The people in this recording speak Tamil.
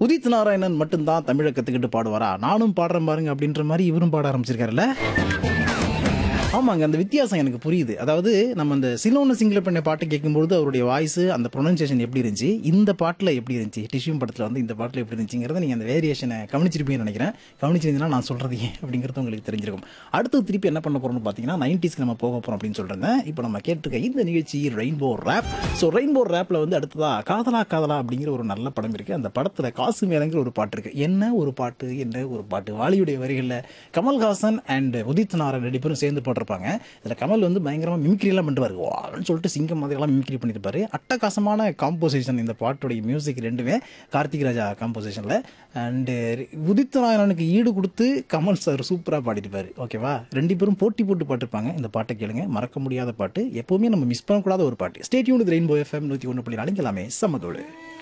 உதித் நாராயணன் மட்டும்தான் தமிழை கற்றுக்கிட்டு பாடுவாரா நானும் பாடுறேன் பாருங்க அப்படின்ற மாதிரி இவரும் பாட ஆரம்பிச்சிருக்காருல்ல ஆமாங்க அந்த வித்தியாசம் எனக்கு புரியுது அதாவது நம்ம அந்த சிலோன சிங்கிள் பண்ண பாட்டு கேட்கும்பொழுது அவருடைய வாய்ஸ் அந்த ப்ரொனன்சியேஷன் எப்படி இருந்துச்சு இந்த பாட்டில் எப்படி இருந்துச்சு டிஷ்யூம் படத்தில் வந்து இந்த பாட்டில் எப்படி இருந்துச்சுங்கிறத நீங்கள் அந்த வேரியேஷனை கவனிச்சிருப்பீங்கன்னு நினைக்கிறேன் கவனிச்சிருந்தீங்கன்னா நான் சொல்கிறது ஏன் அப்படிங்கிறது உங்களுக்கு தெரிஞ்சிருக்கும் அடுத்து திருப்பி என்ன பண்ண போகிறோம்னு பார்த்தீங்கன்னா நைன்டிஸ்க்கு நம்ம போக போகிறோம் அப்படின்னு சொல்கிறேன் இப்போ நம்ம கேட்டிருக்க இந்த நிகழ்ச்சி ரெயின்போ ரேப் ஸோ ரெயின்போ ரேப்பில் வந்து அடுத்ததா காதலா காதலா அப்படிங்கிற ஒரு நல்ல படம் இருக்குது அந்த படத்தில் காசு மேலங்கிற ஒரு பாட்டு இருக்குது என்ன ஒரு பாட்டு என்ன ஒரு பாட்டு வாலியுடைய வரிகளில் கமல்ஹாசன் அண்ட் உதித் நாராயண் ரெண்டு பேரும் சேர்ந்து போட்டிருப்பாங்க இதில் கமல் வந்து பயங்கரமாக மிமிக்ரிலாம் பண்ணுவார் வான்னு சொல்லிட்டு சிங்கம் மாதிரிலாம் மிமிக்ரி பண்ணியிருப்பாரு அட்டகாசமான காம்போசிஷன் இந்த பாட்டுடைய மியூசிக் ரெண்டுமே கார்த்திக் ராஜா காம்போசிஷனில் அண்டு உதித் நாராயணனுக்கு ஈடு கொடுத்து கமல் சார் சூப்பராக பாடிருப்பாரு ஓகேவா ரெண்டு பேரும் போட்டி போட்டு பாட்டிருப்பாங்க இந்த பாட்டை கேளுங்க மறக்க முடியாத பாட்டு எப்போவுமே நம்ம மிஸ் பண்ணக்கூடாத ஒரு பாட்டு ஸ்டேட்யூன் ரெயின்போ எஃப்எம் நூற்றி ஒன்று புள்ளி நாளைக்கு எல்லாமே சமதோடு